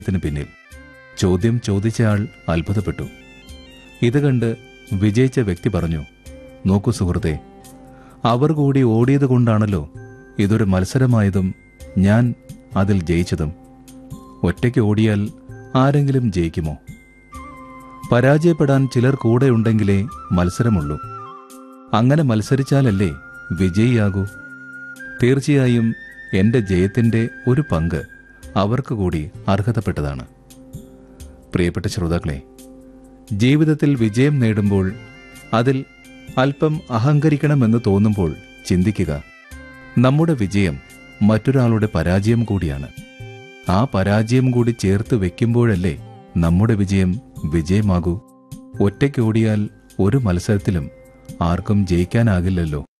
ത്തിന് പിന്നിൽ ചോദ്യം ചോദിച്ചയാൾ അത്ഭുതപ്പെട്ടു ഇത് കണ്ട് വിജയിച്ച വ്യക്തി പറഞ്ഞു നോക്കൂ സുഹൃത്തെ അവർ കൂടി ഓടിയത് കൊണ്ടാണല്ലോ ഇതൊരു മത്സരമായതും ഞാൻ അതിൽ ജയിച്ചതും ഒറ്റയ്ക്ക് ഓടിയാൽ ആരെങ്കിലും ജയിക്കുമോ പരാജയപ്പെടാൻ ചിലർ കൂടെ ഉണ്ടെങ്കിലേ മത്സരമുള്ളൂ അങ്ങനെ മത്സരിച്ചാലല്ലേ വിജയിയാകൂ തീർച്ചയായും എന്റെ ജയത്തിന്റെ ഒരു പങ്ക് അവർക്ക് കൂടി അർഹതപ്പെട്ടതാണ് പ്രിയപ്പെട്ട ശ്രോതാക്കളെ ജീവിതത്തിൽ വിജയം നേടുമ്പോൾ അതിൽ അല്പം അഹങ്കരിക്കണമെന്ന് തോന്നുമ്പോൾ ചിന്തിക്കുക നമ്മുടെ വിജയം മറ്റൊരാളുടെ പരാജയം കൂടിയാണ് ആ പരാജയം കൂടി ചേർത്ത് വെക്കുമ്പോഴല്ലേ നമ്മുടെ വിജയം വിജയമാകൂ ഒറ്റയ്ക്ക് ഓടിയാൽ ഒരു മത്സരത്തിലും ആർക്കും ജയിക്കാനാകില്ലല്ലോ